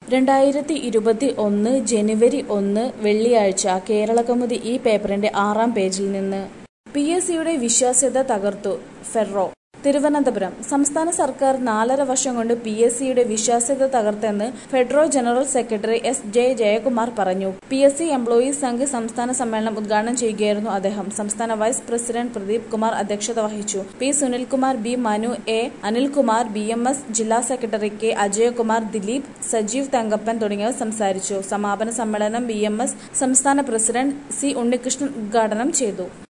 രണ്ടായിരത്തി ഇരുപത്തി ഒന്ന് ജനുവരി ഒന്ന് വെള്ളിയാഴ്ച കേരളകൗമുദി ഈ പേപ്പറിന്റെ ആറാം പേജിൽ നിന്ന് പി എസ് സിയുടെ വിശ്വാസ്യത തകർത്തു ഫെഡറോ തിരുവനന്തപുരം സംസ്ഥാന സർക്കാർ നാലര വർഷം കൊണ്ട് പി എസ് സിയുടെ വിശ്വാസ്യത തകർത്തെന്ന് ഫെഡറോ general secretary S J Jayakumar പറഞ്ഞു P S C employees Sangh സംസ്ഥാന സമ്മേളനം ഉദ്ഘാടനം ചെയ്യുകയായിരുന്നു അദ്ദേഹം സംസ്ഥാന വൈസ് പ്രസിഡന്റ് പ്രദീപ് കുമാർ അധ്യക്ഷത വഹിച്ചു P Sunilkumar B Manu A Anilkumar B M S ജില്ലാ സെക്രട്ടറി കെ അജയകുമാർ ദിലീപ് സജീവ് തങ്കപ്പൻ തുടങ്ങിയവർ സംസാരിച്ചു സമാപന സമ്മേളനം ബി എം എസ് സംസ്ഥാന പ്രസിഡന്റ് സി ഉണ്ണികൃഷ്ണൻ ഉദ്ഘാടനം ചെയ്തു